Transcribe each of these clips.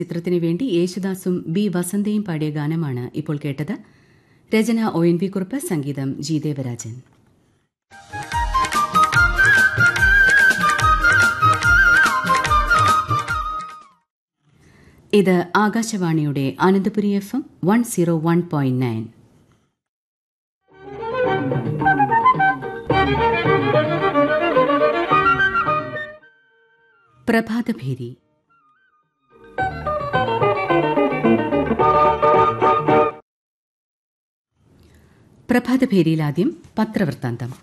ചിത്രത്തിനു വേണ്ടി യേശുദാസും ബി വസന്തയും പാടിയ ഗാനമാണ് ഇപ്പോൾ കേട്ടത് രചന ഒ എൻ വി കുറുപ്പ് സംഗീതം ജി ദേവരാജൻ ഇത് ആകാശവാണിയുടെ Ananthapuri F M one zero one point nine Prabhathabheri പ്രഭാതഭേരിയിൽ ആദ്യം പത്രവൃത്താന്തം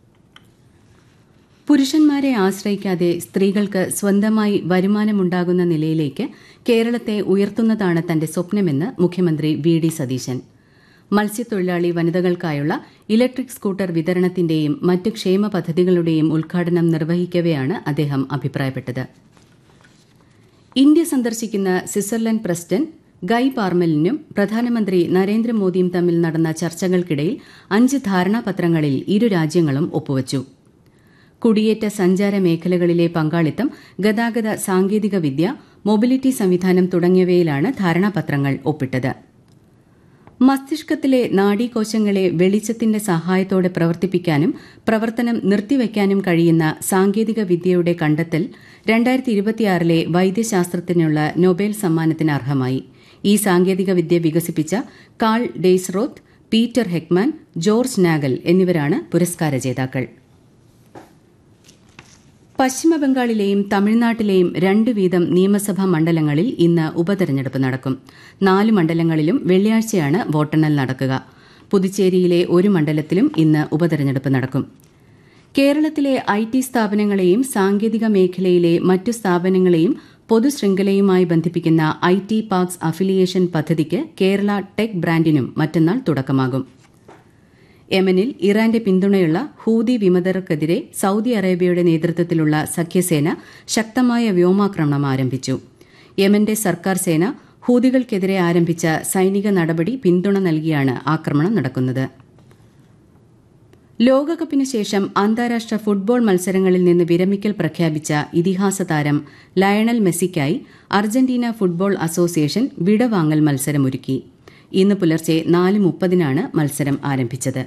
പുരുഷന്മാരെ ആശ്രയിക്കാതെ സ്ത്രീകൾക്ക് സ്വന്തമായി വരുമാനമുണ്ടാകുന്ന നിലയിലേക്ക് കേരളത്തെ ഉയർത്തുന്നതാണ് തന്റെ സ്വപ്നമെന്ന് മുഖ്യമന്ത്രി വി ഡി സതീശൻ മത്സ്യത്തൊഴിലാളി വനിതകൾക്കായുള്ള ഇലക്ട്രിക് സ്കൂട്ടർ വിതരണത്തിന്റെയും മറ്റ് ക്ഷേമ പദ്ധതികളുടെയും ഉദ്ഘാടനം നിർവഹിക്കവെയാണ് അദ്ദേഹം അഭിപ്രായപ്പെട്ടത് ഇന്ത്യ സന്ദർശിക്കുന്ന സ്വിറ്റ്സർലൻഡ് പ്രസിഡന്റ് ഗൈ പാർമലിനും പ്രധാനമന്ത്രി നരേന്ദ്രമോദിയും തമ്മിൽ നടന്ന ചർച്ചകൾക്കിടയിൽ അഞ്ച് ധാരണാപത്രങ്ങളിൽ ഇരു രാജ്യങ്ങളും ഒപ്പുവച്ചു കുടിയേറ്റ സഞ്ചാര മേഖലകളിലെ പങ്കാളിത്തം ഗതാഗത സാങ്കേതികവിദ്യ മൊബിലിറ്റി സംവിധാനം തുടങ്ങിയവയിലാണ് ധാരണാപത്രങ്ങൾ ഒപ്പിട്ടത് മസ്തിഷ്കത്തിലെ നാഡീകോശങ്ങളെ വെളിച്ചത്തിന്റെ സഹായത്തോടെ പ്രവർത്തിപ്പിക്കാനും പ്രവർത്തനം നിർത്തിവയ്ക്കാനും കഴിയുന്ന സാങ്കേതിക വിദ്യയുടെ കണ്ടെത്തൽ രണ്ടായിരത്തി ഇരുപത്തിയാറിലെ വൈദ്യശാസ്ത്രത്തിനുള്ള നൊബേൽ സമ്മാനത്തിന് അർഹമായി ഈ സാങ്കേതിക വിദ്യ വികസിപ്പിച്ച Karl Deisseroth Peter Hegemann George Nagel എന്നിവരാണ് പുരസ്കാര ജേതാക്കൾ പശ്ചിമബംഗാളിലെയും തമിഴ്നാട്ടിലെയും രണ്ട് വീതം നിയമസഭാ മണ്ഡലങ്ങളിൽ ഇന്ന് ഉപതെരഞ്ഞെടുപ്പ് നടക്കും നാല് മണ്ഡലങ്ങളിലും വെള്ളിയാഴ്ചയാണ് വോട്ടെണ്ണൽ നടക്കുക പുതുച്ചേരിയിലെ ഒരു മണ്ഡലത്തിലും ഇന്ന് ഉപതെരഞ്ഞെടുപ്പ് നടക്കും കേരളത്തിലെ ഐ ടി സ്ഥാപനങ്ങളെയും സാങ്കേതിക മേഖലയിലെ മറ്റു സ്ഥാപനങ്ങളെയും പൊതുശൃംഖലയുമായി ബന്ധിപ്പിക്കുന്ന ഐ ടി പാർക്സ് അഫിലിയേഷൻ പദ്ധതിക്ക് കേരള ടെക് ബ്രാൻഡിനും മറ്റന്നാൾ തുടക്കമാകും യമനിൽ ഇറാന്റെ പിന്തുണയുള്ള ഹൂതി വിമതർക്കെതിരെ സൌദി അറേബ്യയുടെ നേതൃത്വത്തിലുള്ള സഖ്യസേന ശക്തമായ വ്യോമാക്രമണം ആരംഭിച്ചു യമന്റെ സർക്കാർ സേന ഹൂതികൾക്കെതിരെ ആരംഭിച്ച സൈനിക നടപടി പിന്തുണ നൽകിയാണ് ആക്രമണം നടക്കുന്നത് ലോകകപ്പിന് ശേഷം അന്താരാഷ്ട്ര ഫുട്ബോൾ മത്സരങ്ങളിൽ നിന്ന് വിരമിക്കൽ പ്രഖ്യാപിച്ച ഇതിഹാസ താരം ലയണൽ മെസ്സിക്കായി അർജന്റീന ഫുട്ബോൾ അസോസിയേഷൻ വിടവാങ്ങൽ മത്സരമൊരുക്കി ഇന്ന് പുലർച്ചെ നാല് മുപ്പതിനാണ് മത്സരം ആരംഭിച്ചത്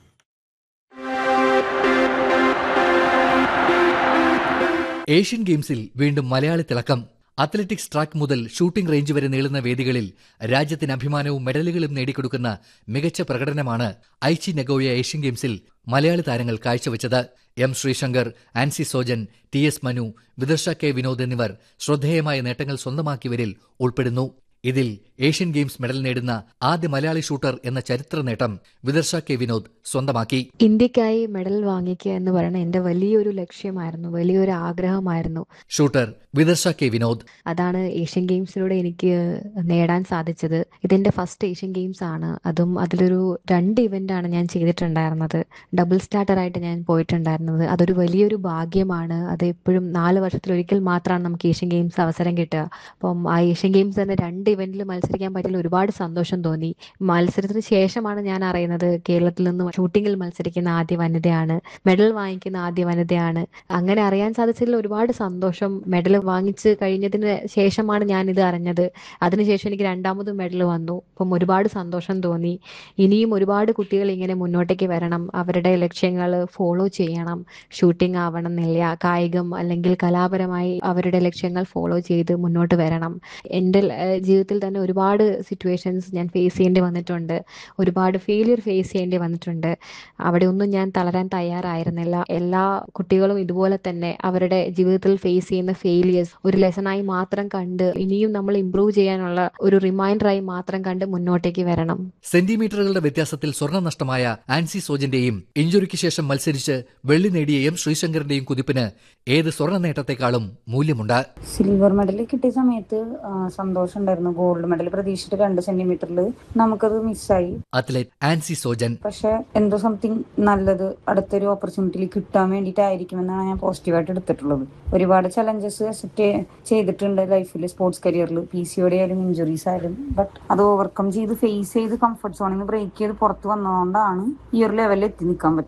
ഏഷ്യൻ ഗെയിംസിൽ വീണ്ടും മലയാളി തിളക്കം അത്ലറ്റിക്സ് ട്രാക്ക് മുതൽ ഷൂട്ടിംഗ് റേഞ്ച് വരെ നീളുന്ന വേദികളിൽ രാജ്യത്തിന് അഭിമാനവും മെഡലുകളും നേടിക്കൊടുക്കുന്ന മികച്ച പ്രകടനമാണ് ഐച്ചി നെഗോയ ഏഷ്യൻ ഗെയിംസിൽ മലയാളി താരങ്ങൾ കാഴ്ചവെച്ചത് M Sreeshankar Ancy Sojan T S Manu Vidarsha K Vinod എന്നിവർ ശ്രദ്ധേയമായ നേട്ടങ്ങൾ സ്വന്തമാക്കിയവരിൽ ഉൾപ്പെടുന്നു ഇതിൽ ഏഷ്യൻ ഗെയിംസ് മെഡൽ നേടുന്ന ആദ്യ മലയാളി ഷൂട്ടർ എന്ന ചരിത്ര നേട്ടം വിദർശ കെ വിനോദ് സ്വന്തമാക്കി ഇന്ത്യക്കായി മെഡൽ വാങ്ങിക്കുക എന്ന് പറയുന്നത് എന്റെ വലിയൊരു ലക്ഷ്യമായിരുന്നു വലിയൊരു ആഗ്രഹമായിരുന്നു ഷൂട്ടർ വിദർശ കെ വിനോദ് അതാണ് ഏഷ്യൻ ഗെയിംസിലൂടെ എനിക്ക് നേടാൻ സാധിച്ചത് ഇതെന്റെ ഫസ്റ്റ് ഏഷ്യൻ ഗെയിംസ് ആണ് അതും അതിലൊരു രണ്ട് ഇവന്റ് ആണ് ഞാൻ ചെയ്തിട്ടുണ്ടായിരുന്നത് ഡബിൾ സ്റ്റാർട്ടർ ആയിട്ട് ഞാൻ പോയിട്ടുണ്ടായിരുന്നത് അതൊരു വലിയൊരു ഭാഗ്യമാണ് അത് എപ്പോഴും നാല് വർഷത്തിലൊരിക്കൽ മാത്രമാണ് നമുക്ക് ഏഷ്യൻ ഗെയിംസ് അവസരം കിട്ടുക അപ്പം ആ ഏഷ്യൻ ഗെയിംസ് തന്നെ രണ്ട് ഇവന്റിൽ മത്സരിക്കാൻ പറ്റിയതിൽ ഒരുപാട് സന്തോഷം തോന്നി മത്സരത്തിന് ശേഷമാണ് ഞാൻ അറിയുന്നത് കേരളത്തിൽ നിന്ന് ഷൂട്ടിങ്ങിൽ മത്സരിക്കുന്ന ആദ്യ വനിതയാണ് മെഡൽ വാങ്ങിക്കുന്ന ആദ്യ വനിതയാണ് അങ്ങനെ അറിയാൻ സാധിച്ചതിൽ ഒരുപാട് സന്തോഷം മെഡൽ വാങ്ങിച്ച് കഴിഞ്ഞതിന് ശേഷമാണ് ഞാൻ ഇത് അറിഞ്ഞത് അതിനുശേഷം എനിക്ക് രണ്ടാമത് മെഡൽ വന്നു അപ്പം ഒരുപാട് സന്തോഷം തോന്നി ഇനിയും ഒരുപാട് കുട്ടികൾ ഇങ്ങനെ മുന്നോട്ടേക്ക് വരണം അവരുടെ ലക്ഷ്യങ്ങൾ ഫോളോ ചെയ്യണം ഷൂട്ടിംഗ് ആവണം എന്നില്ല കായികം അല്ലെങ്കിൽ കലാപരമായി അവരുടെ ലക്ഷ്യങ്ങൾ ഫോളോ ചെയ്ത് മുന്നോട്ട് വരണം എൻ്റെ ജീവിതത്തിൽ തന്നെ ഒരുപാട് സിറ്റുവേഷൻസ് ഞാൻ ഫേസ് ചെയ്യേണ്ടി വന്നിട്ടുണ്ട് ഒരുപാട് ഫെയിലിയർ ഫേസ് ചെയ്യേണ്ടി വന്നിട്ടുണ്ട് അവിടെ ഒന്നും ഞാൻ തളരാൻ തയ്യാറായിരുന്നില്ല എല്ലാ കുട്ടികളും ഇതുപോലെ തന്നെ അവരുടെ ജീവിതത്തിൽ ഫേസ് ചെയ്യുന്ന ഫെയിലിയേഴ്സ് ഒരു ലെസണായി മാത്രം കണ്ട് ഇനിയും നമ്മൾ ഇംപ്രൂവ് ചെയ്യാനുള്ള ഒരു റിമൈൻഡറായി മാത്രം കണ്ട് മുന്നോട്ടേക്ക് വരണം സെന്റിമീറ്ററുകളുടെ വ്യത്യാസത്തിൽ സ്വർണ്ണ നഷ്ടമായ ആൻസി സോജന്റെയും ഇഞ്ചുറിക്ക് ശേഷം മത്സരിച്ച് വെള്ളി നേടിയ എം ശ്രീശങ്കറിന്റെയും കുതിപ്പിന് ഏത് സ്വർണ്ണ നേട്ടത്തെക്കാളും മൂല്യമുണ്ട് സിൽവർ മെഡൽ കിട്ടിയ സമയത്ത് സന്തോഷം ഉണ്ടായിരുന്നു ഗോൾഡ് മെഡൽ പ്രതീക്ഷിച്ചിട്ട് രണ്ട് സെന്റിമീറ്ററിൽ നമുക്കത് മിസ്സായി അത്ലറ്റ് ആൻസി സോജൻ പക്ഷെ എന്തോ സംതിങ് നല്ലത് അടുത്തൊരു ഓപ്പർച്യൂണിറ്റിയിൽ കിട്ടാൻ വേണ്ടിയിട്ടായിരിക്കുമെന്നാണ് ഞാൻ പോസിറ്റീവായിട്ട് എടുത്തിട്ടുള്ളത് ഒരുപാട് ചലഞ്ചസ് അക്സെപ്റ്റ് ചെയ്തിട്ടുണ്ട് ലൈഫിൽ സ്പോർട്സ് കരിയറിൽ പി സി ഒയുടെ ആയാലും ഇഞ്ചുറീസ് ആയാലും ബട്ട് അത് ഓവർകം ചെയ്ത് ഫേസ് ചെയ്ത് കംഫർട്ട് സോണിൽ നിന്ന് ബ്രേക്ക് ചെയ്ത് പുറത്ത് വന്നതുകൊണ്ടാണ് ഈ ഒരു ലെവലിൽ എത്തി നിൽക്കാൻ പറ്റണം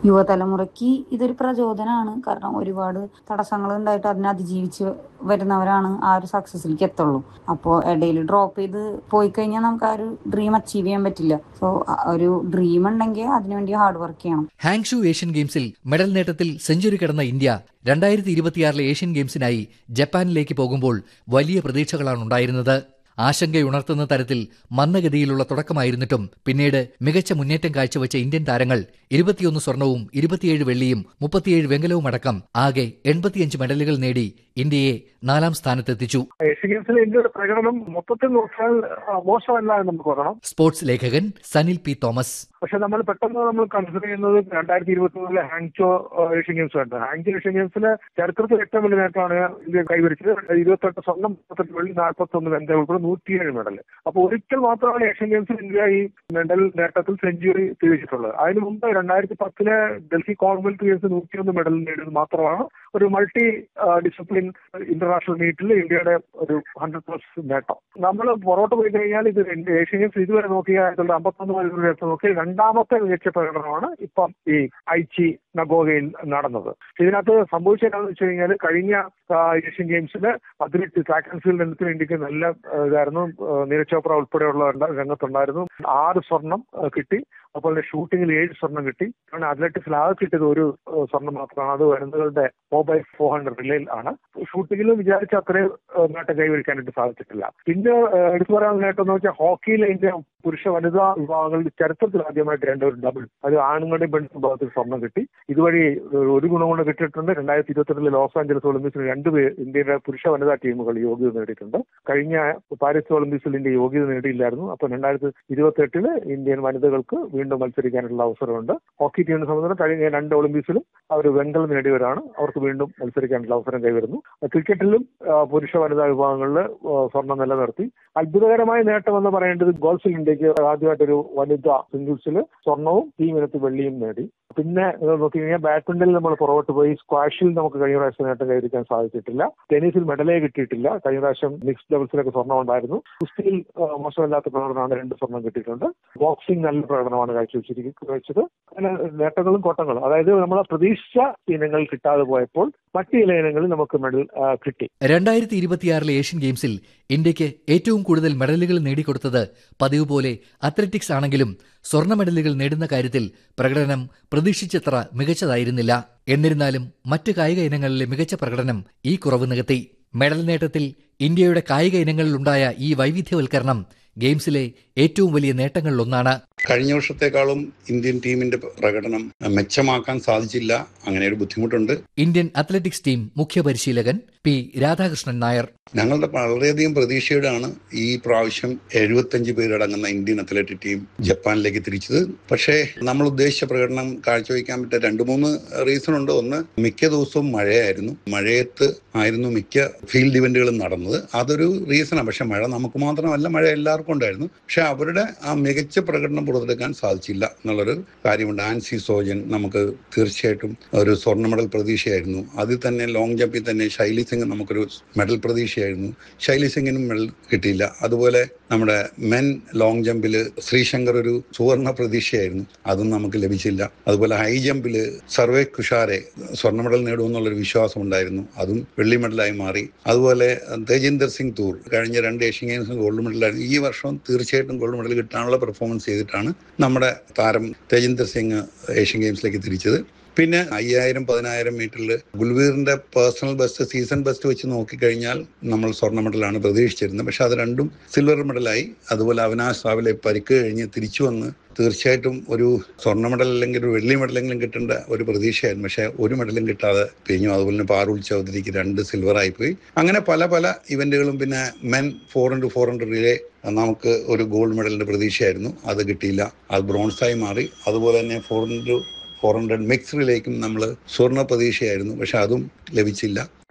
യുവതലമുറയ്ക്ക് ഇതൊരു പ്രചോദനമാണ് കാരണം ഒരുപാട് തടസ്സങ്ങൾ ഉണ്ടായിട്ട് അതിനെ അതിജീവിച്ച് വരുന്നവരാണ് ആ ഒരു സക്സസിലേക്ക് എത്തുള്ളൂ അപ്പോൾ ഇടയിൽ ഡ്രോപ്പ് ചെയ്ത് പോയി കഴിഞ്ഞാൽ നമുക്ക് ആ ഒരു ഡ്രീം അച്ചീവ് ചെയ്യാൻ പറ്റില്ല സോ ഒരു ഡ്രീം ഉണ്ടെങ്കിൽ അതിനുവേണ്ടി ഹാർഡ് വർക്ക് ചെയ്യണം ഹാങ്ഷു ഏഷ്യൻ ഗെയിംസിൽ മെഡൽ നേട്ടത്തിൽ സെഞ്ചുറി കടന്ന ഇന്ത്യ രണ്ടായിരത്തി ഇരുപത്തിയാറിലെ ഏഷ്യൻ ഗെയിംസിനായി ജപ്പാനിലേക്ക് പോകുമ്പോൾ വലിയ പ്രതീക്ഷകളാണ് ഉണ്ടായിരുന്നത് ആശങ്കയുണർത്തുന്ന തരത്തിൽ മന്ദഗതിയിലുള്ള തുടക്കമായിരുന്നിട്ടും പിന്നീട് മികച്ച മുന്നേറ്റം കാഴ്ചവെച്ച ഇന്ത്യൻ താരങ്ങൾ ഇരുപത്തിയൊന്ന് സ്വർണവും ഇരുപത്തിയേഴ് വെള്ളിയും മുപ്പത്തിയേഴ് വെങ്കലവും അടക്കം ആകെ എൺപത്തിയഞ്ച് മെഡലുകൾ നേടി ഇന്ത്യയെ നാലാം സ്ഥാനത്തെത്തിച്ചു ഏഷ്യൻ ഗെയിംസിൽ ഇന്ത്യയുടെ പ്രകടനം മൊത്തത്തിൽ നോക്കിയാൽ ആ, മോശമല്ല എന്ന് നമുക്ക് പറയണം സ്പോർട്സ് ലേഖകൻ സനിൽ പി തോമസ് പക്ഷെ നമ്മൾ പെട്ടെന്ന് നമ്മൾ കൺസിഡർ ചെയ്യുന്നത് രണ്ടായിരത്തി ഇരുപത്തി മൂന്നിലെ ഹാങ്ചോ ഏഷ്യൻ ഗെയിംസ് ആണ് ഹാങ്ചോ ഏഷ്യൻ ഗെയിംസിലെ ചരിത്രത്തിൽ ഏറ്റവും വലിയ നേട്ടമാണ് ഇന്ത്യ കൈവരിച്ചത് ഇരുപത്തെട്ട് സ്വർണം മുപ്പത്തെട്ട് വെള്ളി നാൽപ്പത്തി ഒന്ന് വെങ്കല ഉൾപ്പെടെ നൂറ്റിയേഴ് മെഡൽ അപ്പൊ ഒരിക്കൽ മാത്രമാണ് ഏഷ്യൻ ഗെയിംസിൽ ഇന്ത്യ ഈ മെഡൽ നേട്ടത്തിൽ സെഞ്ചുറി തിരിച്ചിട്ടുള്ളത് അതിനു മുമ്പ് രണ്ടായിരത്തി പത്തിലെ ഡൽഹി കോമൺവെൽത്ത് ഗെയിംസ് നൂറ്റിയൊന്ന് മെഡൽ നേടിയത് മാത്രമാണ് ഒരു മൾട്ടി ഡിസിപ്ലിൻ ഇന്റർനാഷണൽ മീറ്റിൽ ഇന്ത്യയുടെ ഒരു ഹൺഡ്രഡ് പ്ലസ് നേട്ടം നമ്മൾ പുറകോട്ട് പോയി കഴിഞ്ഞാൽ ഇത് രണ്ട് ഏഷ്യൻ ഗെയിംസ് ഇതുവരെ നോക്കിയാൽ ആയിരത്തി അമ്പത്തൊന്ന് മണിക്കൂർ എടുത്ത് നോക്കി രണ്ടാമത്തെ മികച്ച പ്രകടനമാണ് ഇപ്പം ഈ ഐച്ചി നഗോഗയിൽ നടന്നത് ഇതിനകത്ത് സംഭവിച്ചതെന്ന് വെച്ച് കഴിഞ്ഞാൽ കഴിഞ്ഞ ആ, ഏഷ്യൻ ഗെയിംസിൽ അതിലിട്ട് ട്രാക്ക് ആൻഡ് ഫീൽഡ് ഇനത്തിൽ ഇന്ത്യക്ക് നല്ല ആ, ഇതായിരുന്നു ആ, നീരജ് ചോപ്ര ഉൾപ്പെടെയുള്ള രംഗത്തുണ്ടായിരുന്നു ആറ് സ്വർണം ആ, കിട്ടി അതുപോലെ ഷൂട്ടിങ്ങിൽ ഏഴ് സ്വർണം കിട്ടി കാരണം അത്ലറ്റിക്സിൽ ആകെ കിട്ടിയത് ഒരു ആ, സ്വർണം മാത്രമാണ് അത് വനിതകളുടെ ഫോർ ബൈ ഫോർ ഹൺഡ്രഡ് റിലേയിൽ ആണ് ഷൂട്ടിങ്ങിൽ വിചാരിച്ച അത്രയും ആ, നേട്ടം കൈവരിക്കാനായിട്ട് സാധിച്ചിട്ടില്ല പിന്നെ ആ, എടുത്തു പറയാനുള്ള നേട്ടം എന്ന് വെച്ചാൽ ഹോക്കിയിൽ ഇന്ത്യ പുരുഷ വനിതാ വിഭാഗങ്ങളിൽ ചരിത്രത്തിൽ ആദ്യമായിട്ട് രണ്ട് ഒരു ഡബിൾ അത് ആണുങ്ങളുടെയും പെൺ വിഭാഗത്തിൽ സ്വർണം കിട്ടി ഇതുവഴി ഒരു ഗുണം കൊണ്ട് കിട്ടിയിട്ടുണ്ട് രണ്ടായിരത്തി ഇരുപത്തെട്ടിലെ ലോസ് ആഞ്ചലസ് ഒളിമ്പിക്സിൽ രണ്ട് പേർ ഇന്ത്യയുടെ പുരുഷ വനിതാ ടീമുകൾ യോഗ്യത നേടിയിട്ടുണ്ട് കഴിഞ്ഞ പാരീസ് ഒളിമ്പിക്സിൽ ഇന്ത്യ യോഗ്യത നേടിയില്ലായിരുന്നു അപ്പോൾ രണ്ടായിരത്തി ഇരുപത്തി എട്ടില് ഇന്ത്യൻ വനിതകൾക്ക് വീണ്ടും മത്സരിക്കാനുള്ള അവസരമുണ്ട് ഹോക്കി ടീമിനെ സംബന്ധിച്ചിടത്തോളം കഴിഞ്ഞ രണ്ട് ഒളിമ്പിക്സിലും അവർ വെങ്കലം നേടിയവരാണ് അവർക്ക് വീണ്ടും മത്സരിക്കാനുള്ള അവസരം കൈവരുന്നു ക്രിക്കറ്റിലും ആ, പുരുഷ വനിതാ വിഭാഗങ്ങളിൽ ആ, സ്വർണം നിലനിർത്തി അത്ഭുതകരമായ നേട്ടം എന്ന് പറയേണ്ടത് ഗോൾഫിൽ ഇന്ത്യക്ക് ആദ്യമായിട്ടൊരു വനിതാ സിംഗിൾസിൽ സ്വർണവും ടീം ഇനത്തിൽ വെള്ളിയും നേടി പിന്നെ നിങ്ങൾ നോക്കി കഴിഞ്ഞാൽ ബാഡ്മിന്റണിൽ നമ്മൾ പുറകോട്ട് പോയി സ്ക്വാഷിൽ നമുക്ക് കഴിഞ്ഞ പ്രാവശ്യം നേട്ടം കൈവരിക്കാൻ സാധിച്ചിട്ടില്ല ടെന്നീസിൽ മെഡലേ കിട്ടിയിട്ടില്ല കഴിഞ്ഞ പ്രാവശ്യം മിക്സ് ഡബിൾസിലൊക്കെ സ്വർണ്ണം ഉണ്ടായിരുന്നു കുസ്തിയിൽ ആ, മോശമല്ലാത്ത പ്രകടനമാണ് രണ്ട് സ്വർണം കിട്ടിയിട്ടുണ്ട് ബോക്സിംഗ് നല്ല പ്രകടനമാണ് കാഴ്ചവെച്ചിരിക്കുന്നത് വെച്ചത് അങ്ങനെ നേട്ടങ്ങളും കോട്ടങ്ങളും അതായത് നമ്മൾ പ്രതീക്ഷിച്ച ഇനങ്ങൾ കിട്ടാതെ പോയപ്പോൾ മറ്റു ചില ഇനങ്ങളിൽ നമുക്ക് മെഡൽ ആ, കിട്ടി രണ്ടായിരത്തി ഇരുപത്തിയാറിലെ ഏഷ്യൻ ഗെയിംസിൽ ഇന്ത്യക്ക് ഏറ്റവും കൂടുതൽ മെഡലുകൾ നേടിക്കൊടുത്തത് പതിവ് പോലെ അത്ലറ്റിക്സ് ആണെങ്കിലും സ്വർണ്ണ മെഡലുകൾ നേടുന്ന കാര്യത്തിൽ പ്രകടനം പ്രതീക്ഷിച്ചത്ര മികച്ചതായിരുന്നില്ല എന്നിരുന്നാലും മറ്റ് കായിക ഇനങ്ങളിലെ മികച്ച പ്രകടനം ഈ കുറവ് നികത്തി മെഡൽ നേട്ടത്തിൽ ഇന്ത്യയുടെ കായിക ഇനങ്ങളിലുണ്ടായ ഈ വൈവിധ്യവൽക്കരണം ഗെയിംസിലെ ഏറ്റവും വലിയ നേട്ടങ്ങളിലൊന്നാണ് കഴിഞ്ഞ വർഷത്തെക്കാളും ഇന്ത്യൻ ടീമിന്റെ പ്രകടനം മെച്ചമാക്കാൻ സാധിച്ചില്ല അങ്ങനെ ഒരു ബുദ്ധിമുട്ടുണ്ട് ഇന്ത്യൻ അത്ലറ്റിക്സ് ടീം മുഖ്യ പരിശീലകൻ പി രാധാകൃഷ്ണൻ നായർ ഞങ്ങളുടെ വളരെയധികം പ്രതീക്ഷയോടാണ് ഈ പ്രാവശ്യം എഴുപത്തഞ്ച് പേരടങ്ങുന്ന ഇന്ത്യൻ അത്ലറ്റിക് ടീം ജപ്പാനിലേക്ക് തിരിച്ചത് പക്ഷേ നമ്മൾ ഉദ്ദേശിച്ച പ്രകടനം കാഴ്ചവെക്കാൻ പറ്റിയ രണ്ട് മൂന്ന് റീസൺ ഉണ്ട് ഒന്ന് മിക്ക ദിവസവും മഴയായിരുന്നു മഴയത്ത് ആയിരുന്നു മിക്ക ഫീൽഡ് ഇവന്റുകളും നടന്നത് അതൊരു റീസണാണ് പക്ഷെ മഴ നമുക്ക് മാത്രമല്ല മഴ എല്ലാവർക്കും ഉണ്ടായിരുന്നു പക്ഷെ അവരുടെ ആ മികച്ച പ്രകടനം പുറത്തെടുക്കാൻ സാധിച്ചില്ല എന്നുള്ളൊരു കാര്യമുണ്ട് ആൻസി സോജൻ നമുക്ക് തീർച്ചയായിട്ടും ഒരു സ്വർണ്ണ മെഡൽ പ്രതീക്ഷയായിരുന്നു അതിൽ തന്നെ ലോങ് ജമ്പിൽ തന്നെ ശൈലി സിംഗ് നമുക്കൊരു മെഡൽ പ്രതീക്ഷയായിരുന്നു ശൈലി സിംഗിനും മെഡൽ കിട്ടിയില്ല അതുപോലെ നമ്മുടെ മെൻ ലോങ് ജമ്പിൽ ശ്രീശങ്കർ ഒരു സുവർണ പ്രതീക്ഷയായിരുന്നു അതും നമുക്ക് ലഭിച്ചില്ല അതുപോലെ ഹൈ ജമ്പിൽ സർവേ കുഷാരെ സ്വർണ്ണ മെഡൽ നേടുമെന്നുള്ളൊരു വിശ്വാസം ഉണ്ടായിരുന്നു അതും വെള്ളി മെഡലായി മാറി അതുപോലെ തേജിന്ദർ സിംഗ് തൂർ കഴിഞ്ഞ രണ്ട് ഏഷ്യൻ ഗെയിംസിൽ ഗോൾഡ് മെഡലായിരുന്നു ഈ വർഷം തീർച്ചയായിട്ടും ഗോൾഡ് മെഡൽ കിട്ടാനുള്ള പെർഫോമൻസ് ചെയ്തിട്ടാണ് നമ്മുടെ താരം തേജിന്ദർ സിംഗ് ഏഷ്യൻ ഗെയിംസിലേക്ക് തിരിച്ചത് പിന്നെ അയ്യായിരം പതിനായിരം മീറ്ററിൽ ഗുൽവീറിന്റെ പേഴ്സണൽ ബെസ്റ്റ് സീസൺ ബെസ്റ്റ് വെച്ച് നോക്കിക്കഴിഞ്ഞാൽ നമ്മൾ സ്വർണ്ണ മെഡലാണ് പ്രതീക്ഷിച്ചിരുന്നത് പക്ഷെ അത് രണ്ടും സിൽവർ മെഡലായി അതുപോലെ അവിനാശ് റാവിലെ പരിക്ക് കഴിഞ്ഞ് തിരിച്ചു വന്ന് തീർച്ചയായിട്ടും ഒരു സ്വർണ്ണ മെഡൽ അല്ലെങ്കിൽ ഒരു വെള്ളി മെഡലെങ്കിലും കിട്ടേണ്ട ഒരു പ്രതീക്ഷയായിരുന്നു പക്ഷെ ഒരു മെഡലും കിട്ടാതെ കഴിഞ്ഞു അതുപോലെ തന്നെ പാറുൽ ചൗധരിക്ക് രണ്ട് സിൽവർ ആയിപ്പോയി അങ്ങനെ പല പല ഇവന്റുകളും പിന്നെ men four into four hundred relay നമുക്ക് ഒരു ഗോൾഡ് മെഡലിന്റെ പ്രതീക്ഷയായിരുന്നു അത് കിട്ടിയില്ല അത് ബ്രോൺസായി മാറി അതുപോലെ തന്നെ ഫോർ ഇൻറ്റു ഫോർ ഹൺഡ്രഡ് മിക്സറിലേക്കും നമ്മൾ സ്വർണ്ണ പ്രതീക്ഷയായിരുന്നു പക്ഷെ അതും ലഭിച്ചില്ല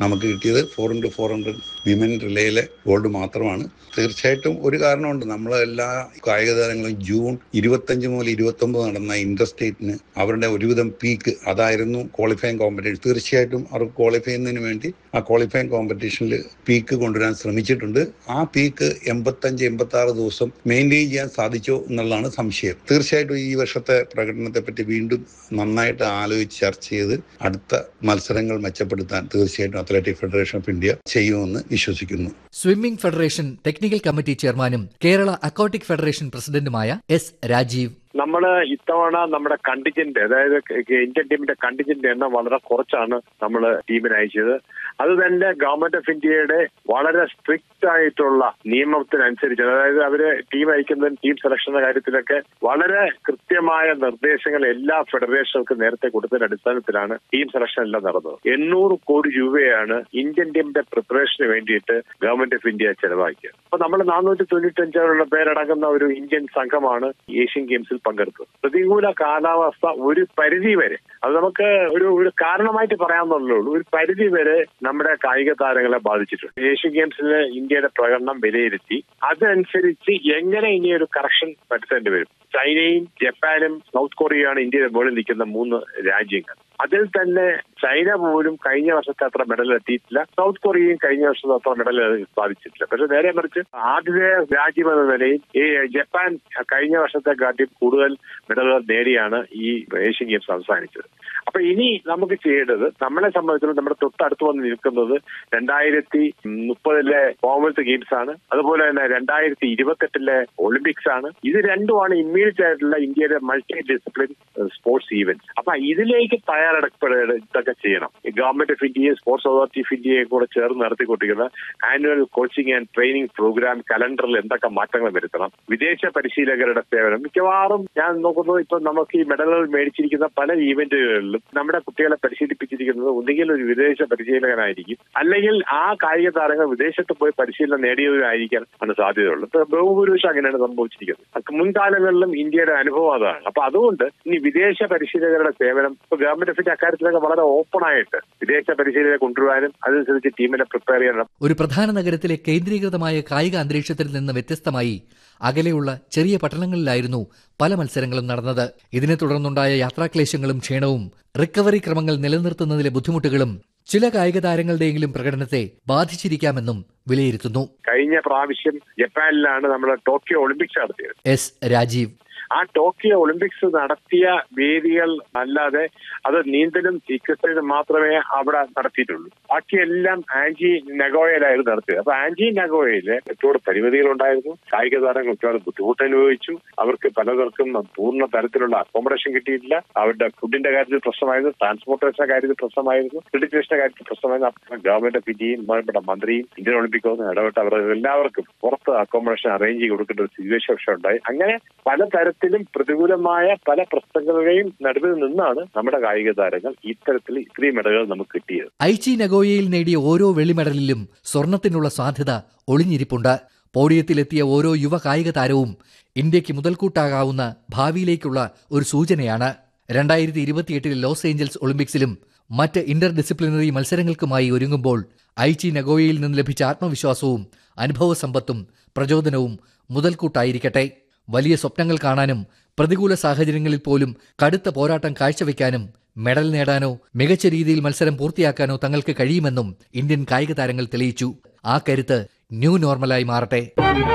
നമുക്ക് കിട്ടിയത് four into four hundred women റിലേയിലെ ഗോൾഡ് മാത്രമാണ് തീർച്ചയായിട്ടും ഒരു കാരണമുണ്ട് നമ്മൾ എല്ലാ കായിക താരങ്ങളും ജൂൺ ഇരുപത്തഞ്ച് മുതൽ ഇരുപത്തൊമ്പത് നടന്ന ഇന്റർ സ്റ്റേറ്റിന് അവരുടെ ഒരുവിധം പീക്ക് അതായിരുന്നു ക്വാളിഫയിങ് കോമ്പറ്റീഷൻ തീർച്ചയായിട്ടും അവർ ക്വാളിഫൈ ചെയ്യുന്നതിന് വേണ്ടി ആ ക്വാളിഫയിങ് കോമ്പറ്റീഷനിൽ പീക്ക് കൊണ്ടുവരാൻ ശ്രമിച്ചിട്ടുണ്ട് ആ പീക്ക് എൺപത്തഞ്ച് എൺപത്തി ആറ് ദിവസം മെയിൻറ്റെയിൻ ചെയ്യാൻ സാധിച്ചോ എന്നുള്ളതാണ് സംശയം തീർച്ചയായിട്ടും ഈ വർഷത്തെ പ്രകടനത്തെ പറ്റി വീണ്ടും നന്നായിട്ട് ആലോചിച്ച് ചർച്ച ചെയ്ത് അടുത്ത മത്സരങ്ങൾ മെച്ചപ്പെടുത്താൻ തീർച്ചയായിട്ടും അത്ലറ്റിക് ഫെഡറേഷൻ ഓഫ് ഇന്ത്യ ചെയ്യുമെന്ന് വിശ്വസിക്കുന്നു സ്വിമ്മിംഗ് ഫെഡറേഷൻ ടെക്നിക്കൽ കമ്മിറ്റി ചെയർമാനും കേരള അക്വാട്ടിക് ഫെഡറേഷൻ പ്രസിഡന്റുമായ എസ് രാജീവ് നമ്മള് ഇത്തവണ നമ്മുടെ കണ്ടിജന്റ് അതായത് ഇന്ത്യൻ ടീമിന്റെ കണ്ടിജന്റ് എണ്ണം വളരെ കുറച്ചാണ് നമ്മൾ ടീമിന് അയച്ചത് അത് തന്നെ ഗവൺമെന്റ് ഓഫ് ഇന്ത്യയുടെ വളരെ സ്ട്രിക്റ്റ് ആയിട്ടുള്ള നിയമത്തിനനുസരിച്ച് അതായത് അവര് ടീം അയക്കുന്നതും ടീം സെലക്ഷന്റെ കാര്യത്തിലൊക്കെ വളരെ കൃത്യമായ നിർദ്ദേശങ്ങൾ എല്ലാ ഫെഡറേഷനുകൾക്കും നേരത്തെ കൊടുത്തതിന്റെ അടിസ്ഥാനത്തിലാണ് ടീം സെലക്ഷൻ എല്ലാം നടന്നത് എണ്ണൂറ് കോടി രൂപയാണ് ഇന്ത്യൻ ടീമിന്റെ പ്രിപ്പറേഷന് വേണ്ടിയിട്ട് ഗവൺമെന്റ് ഓഫ് ഇന്ത്യ ചെലവാക്കിയത് അപ്പൊ നമ്മൾ നാനൂറ്റി തൊണ്ണൂറ്റഞ്ചോളം പേരടങ്ങുന്ന ഒരു ഇന്ത്യൻ സംഘമാണ് ഏഷ്യൻ ഗെയിംസിൽ പങ്കെടുത്തത് പ്രതികൂല കാലാവസ്ഥ ഒരു പരിധി വരെ അത് നമുക്ക് ഒരു ഒരു കാരണമായിട്ട് പറയാമെന്നുള്ളൂ ഒരു പരിധി വരെ നമ്മുടെ കായിക താരങ്ങളെ ബാധിച്ചിട്ടുണ്ട് ഏഷ്യൻ ഗെയിംസിലെ ഇന്ത്യയുടെ പ്രകടനം വിലയിരുത്തി അതനുസരിച്ച് എങ്ങനെ ഇനി ഒരു കറക്ഷൻ വരുത്തേണ്ടി വരും ചൈനയും ജപ്പാനും സൗത്ത് കൊറിയയാണ് ഇന്ത്യയുടെ മുകളിൽ നിൽക്കുന്ന മൂന്ന് രാജ്യങ്ങൾ അതിൽ തന്നെ ചൈന പോലും കഴിഞ്ഞ വർഷത്തെ അത്ര മെഡൽ എത്തിയിട്ടില്ല സൗത്ത് കൊറിയയും കഴിഞ്ഞ വർഷത്തെ അത്ര മെഡൽ സാധിച്ചിട്ടില്ല പക്ഷെ നേരെ മറിച്ച് ആദ്യത്തെ രാജ്യം എന്ന നിലയിൽ ഈ ജപ്പാൻ കഴിഞ്ഞ വർഷത്തെ കാട്ടി കൂടുതൽ മെഡലുകൾ നേടിയാണ് ഈ ഏഷ്യൻ ഗെയിംസ് അവസാനിച്ചത് അപ്പൊ ഇനി നമുക്ക് ചെയ്യേണ്ടത് നമ്മളെ സംബന്ധിച്ചിടത്തോളം നമ്മുടെ തൊട്ടടുത്ത് വന്ന് നിൽക്കുന്നത് രണ്ടായിരത്തി മുപ്പതിലെ കോമൺവെൽത്ത് ഗെയിംസ് ആണ് അതുപോലെ തന്നെ രണ്ടായിരത്തി ഇരുപത്തെട്ടിലെ ഒളിമ്പിക്സ് ആണ് ഇത് രണ്ടുമാണ് ഇമ്മീഡിയറ്റ് ആയിട്ടുള്ള ഇന്ത്യയുടെ മൾട്ടി ഡിസിപ്ലിൻ സ്പോർട്സ് ഈവന്റ് അപ്പൊ ഇതിലേക്ക് തയ്യാറെടുപ്പെടുക ഇതൊക്കെ ചെയ്യണം ഗവൺമെന്റ് ഓഫ് ഇന്ത്യയും സ്പോർട്സ് അതോറിറ്റി ഓഫ് ഇന്ത്യയും കൂടെ ചേർന്ന് നടത്തിക്കൊണ്ടിരിക്കുന്ന annual coaching and training programme കലണ്ടറിൽ എന്തൊക്കെ മാറ്റങ്ങൾ വരുത്തണം വിദേശ പരിശീലകരുടെ സേവനം മിക്കവാറും ഞാൻ നോക്കുന്നത് ഇപ്പൊ നമുക്ക് ഈ മെഡലുകൾ മേടിച്ചിരിക്കുന്ന പല ഈവന്റുകളിലും നമ്മുടെ കുട്ടികളെ പരിശീലിപ്പിച്ചിരിക്കുന്നത് ഒന്നുകിൽ ഒരു വിദേശ പരിശീലകനായിരിക്കും അല്ലെങ്കിൽ ആ കായിക താരങ്ങൾ വിദേശത്ത് പോയി പരിശീലനം നേടിയവരായിരിക്കാൻ ആണ് സാധ്യതയുള്ളത് ഇപ്പൊ ബഹുഭൂരിപക്ഷം അങ്ങനെയാണ് സംഭവിച്ചിരിക്കുന്നത് മുൻകാലങ്ങളിലും ഇന്ത്യയുടെ അനുഭവം അതാണ് അപ്പൊ അതുകൊണ്ട് ഇനി വിദേശ പരിശീലകരുടെ സേവനം ഇപ്പൊ ഗവൺമെന്റ് ഓഫ് ഇന്ത്യ അക്കാര്യത്തിലൊക്കെ വളരെ ഓപ്പൺ ആയിട്ട് വിദേശ പരിശീലകരെ കൊണ്ടുവരാനും അതനുസരിച്ച് ടീമിനെ പ്രിപ്പയർ ചെയ്യാനും ഒരു പ്രധാന നഗരത്തിലെ കേന്ദ്രീകൃതമായ കായിക അന്തരീക്ഷത്തിൽ നിന്ന് വ്യത്യസ്തമായി അകലെയുള്ള ചെറിയ പട്ടണങ്ങളിലായിരുന്നു പല മത്സരങ്ങളും നടന്നത് ഇതിനെ തുടർന്നുണ്ടായ യാത്രാക്ലേശങ്ങളും ക്ഷീണവും റിക്കവറി ക്രമങ്ങൾ നിലനിർത്തുന്നതിലെ ബുദ്ധിമുട്ടുകളും ചില കായിക താരങ്ങളുടെയെങ്കിലും പ്രകടനത്തെ ബാധിച്ചിരിക്കാമെന്നും വിലയിരുത്തുന്നു കഴിഞ്ഞ പ്രാവശ്യം ജപ്പാനിലാണ് നമ്മൾ ടോക്കിയോ ഒളിമ്പിക്സ് നടത്തിയത് എസ് രാജീവ് ആ ടോക്കിയോ ഒളിമ്പിക്സ് നടത്തിയ വേദികൾ അല്ലാതെ അത് നീന്തലും ചികിത്സയിലും മാത്രമേ അവിടെ നടത്തിയിട്ടുള്ളൂ ബാക്കിയെല്ലാം ആൻജി നഗോയയിലായിരുന്നു നടത്തിയത് അപ്പൊ ആൻജി നഗോയയില് ഒരുപാട് പരിമിതികളുണ്ടായിരുന്നു കായിക താരങ്ങൾ ഒരുപാട് ബുദ്ധിമുട്ട് അനുഭവിച്ചു അവർക്ക് പലതർക്കും പൂർണ്ണ തരത്തിലുള്ള അക്കോമഡേഷൻ കിട്ടിയിട്ടില്ല അവരുടെ ഫുഡിന്റെ കാര്യത്തിൽ പ്രശ്നമായിരുന്നു ട്രാൻസ്പോർട്ടേഷന്റെ കാര്യത്തിൽ പ്രശ്നമായിരുന്നു ക്രെഡിറ്റേഷന്റെ കാര്യത്തിൽ പ്രശ്നമായിരുന്നു ഗവൺമെന്റ് ഓഫ് ഇന്ത്യയും ബഹുമാനപ്പെട്ട മന്ത്രിയും ഇന്ത്യൻ ഒളിമ്പിക് ഇടപെട്ട് അവർ എല്ലാവർക്കും പുറത്ത് അക്കോമഡേഷൻ അറേഞ്ച് ചെയ്ത് കൊടുക്കേണ്ട ഒരു സിറ്റുവേഷൻ ഉണ്ടായി അങ്ങനെ പലതരത്തിൽ തരത്തിലും പ്രതികൂലമായ പല പ്രശ്നങ്ങളുടെയും നടുവിൽ നിന്നാണ് നമ്മുടെ കായിക താരങ്ങൾ ഇത്തരത്തിൽ ഇത്രയും മെഡലുകൾ നമുക്ക് കിട്ടിയത് ഐച്ചി നഗോയയിൽ നേടിയ ഓരോ വെള്ളി മെഡലിലും സ്വർണത്തിനുള്ള സാധ്യത ഒളിഞ്ഞിരിപ്പുണ്ട് പോഡിയത്തിലെത്തിയ ഓരോ യുവ കായിക താരവും ഇന്ത്യക്ക് മുതൽക്കൂട്ടാകാവുന്ന ഭാവിയിലേക്കുള്ള ഒരു സൂചനയാണ് രണ്ടായിരത്തി ഇരുപത്തിയെട്ടിലെ ലോസ് ഏഞ്ചൽസ് ഒളിമ്പിക്സിലും മറ്റ് ഇന്റർ ഡിസിപ്ലിനറി മത്സരങ്ങൾക്കുമായി ഒരുങ്ങുമ്പോൾ ഐച്ചി നഗോയയിൽ നിന്ന് ലഭിച്ച ആത്മവിശ്വാസവും അനുഭവസമ്പത്തും പ്രചോദനവും മുതൽക്കൂട്ടായിരിക്കട്ടെ വലിയ സ്വപ്നങ്ങൾ കാണാനും പ്രതികൂല സാഹചര്യങ്ങളിൽ പോലും കടുത്ത പോരാട്ടം കാഴ്ചവെക്കാനും മെഡൽ നേടാനോ മികച്ച രീതിയിൽ മത്സരം പൂർത്തിയാക്കാനോ തങ്ങൾക്ക് കഴിയുമെന്നും ഇന്ത്യൻ കായിക താരങ്ങൾ തെളിയിച്ചു ആ കരുത്ത് ന്യൂ നോർമലായി മാറട്ടെ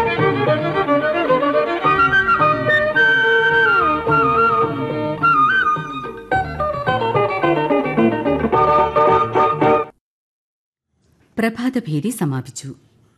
പ്രഭാതഭേരി സമാപിച്ചു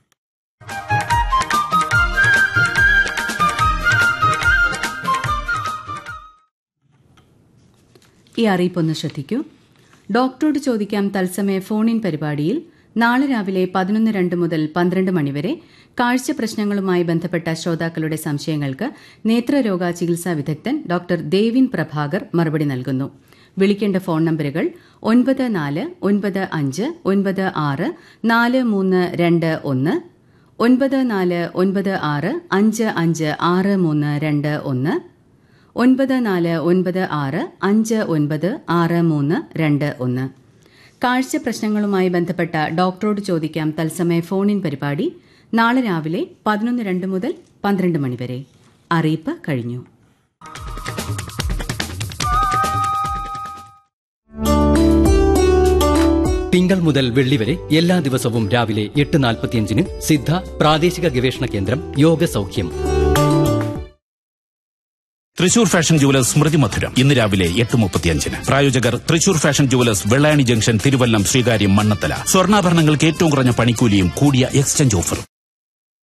ഈ അറിയിപ്പൊന്ന് ശ്രദ്ധിക്കൂ ഡോക്ടറോട് ചോദിക്കാം തത്സമയ ഫോൺ ഇൻ പരിപാടിയിൽ നാളെ രാവിലെ പതിനൊന്ന് രണ്ട് മുതൽ പന്ത്രണ്ട് മണിവരെ കാഴ്ച പ്രശ്നങ്ങളുമായി ബന്ധപ്പെട്ട ശ്രോതാക്കളുടെ സംശയങ്ങൾക്ക് നേത്രരോഗ ചികിത്സാ വിദഗ്ധൻ ഡോക്ടർ ദേവിൻ പ്രഭാകർ മറുപടി നൽകുന്നു വിളിക്കേണ്ട ഫോൺ നമ്പറുകൾ ഒൻപത് നാല് ഒൻപത് അഞ്ച് ഒൻപത് ആറ് നാല് മൂന്ന് രണ്ട് ഒന്ന് ഒൻപത് നാല് ഒൻപത് ആറ് അഞ്ച് അഞ്ച് ആറ് മൂന്ന് രണ്ട് ഒന്ന് ഒൻപത് നാല് ഒൻപത് ആറ് അഞ്ച് ഒൻപത് ആറ് മൂന്ന് രണ്ട് ഒന്ന് കാഴ്ച പ്രശ്നങ്ങളുമായി ബന്ധപ്പെട്ട ഡോക്ടറോട് ചോദിക്കാം തത്സമയ ഫോണിൻ പരിപാടി നാളെ രാവിലെ പതിനൊന്ന് രണ്ട് മുതൽ പന്ത്രണ്ട് മണിവരെ അറിയിപ്പ് കഴിഞ്ഞു തിങ്കൾ മുതൽ വെള്ളി വരെ എല്ലാ ദിവസവും രാവിലെ എട്ട് നാൽപ്പത്തിയഞ്ചിന് സിദ്ധ പ്രാദേശിക ഗവേഷണ കേന്ദ്രം യോഗ സൗഖ്യം തൃശൂർ ഫാഷൻ ജുവലേഴ്സ് സ്മൃതി മധുരം ഇന്ന് രാവിലെ എട്ട് മുപ്പത്തിയഞ്ചിന് പ്രായോജകർ Thrissur fashion jewellers Vellayani junction Thiruvallam Sreekaryam Mannathala സ്വർണ്ണാഭരണങ്ങൾക്ക് ഏറ്റവും കുറഞ്ഞ പണിക്കൂലിയും കൂടിയ എക്സ്ചേഞ്ച് ഓഫറും